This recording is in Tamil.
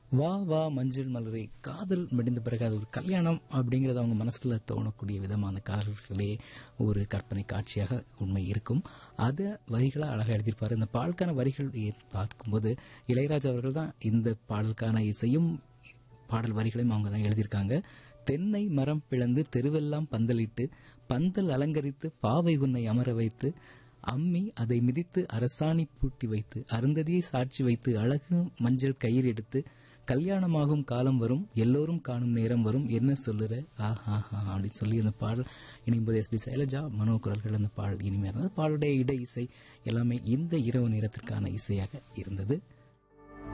வா வா மஞ்சள் மலரே காதல் முடிந்த பிறகு அது ஒரு கல்யாணம் அப்படிங்கறது அவங்க மனசுல தோணக்கூடிய விதமான காதல்களே ஒரு கற்பனை காட்சியாக உண்மை இருக்கும் அத வரிகளா அழகா எழுதியிருப்பாரு இந்த பாடலுக்கான வரிகள் ஏ- பார்க்கும்போது இளையராஜா அவர்கள் தான் இந்த பாடலுக்கான இசையும் பாடல் வரிகளையும் அவங்க தான் எழுதியிருக்காங்க தென்னை மரம் பிளந்து தெருவெல்லாம் பந்தலிட்டு பந்தல் அலங்கரித்து பாவை உன்னை அமர வைத்து அம்மி அதை மிதித்து அரசாணி பூட்டி வைத்து அருந்ததியை சாட்சி வைத்து அழகு மஞ்சள் கயிறு எடுத்து கல்யாணமாகும் காலம் வரும் எல்லோரும் காணும் நேரம் வரும் என்ன சொல்லுற ஆஹா அப்படின்னு சொல்லி அந்த பாடல் இணைம்போது எஸ்பி சைலஜா மனோ குரல்கள் அந்த பாடல் இனிமையாக இருந்தது பாடலுடைய இடை இசை எல்லாமே இந்த இரவு நேரத்திற்கான இசையாக இருந்தது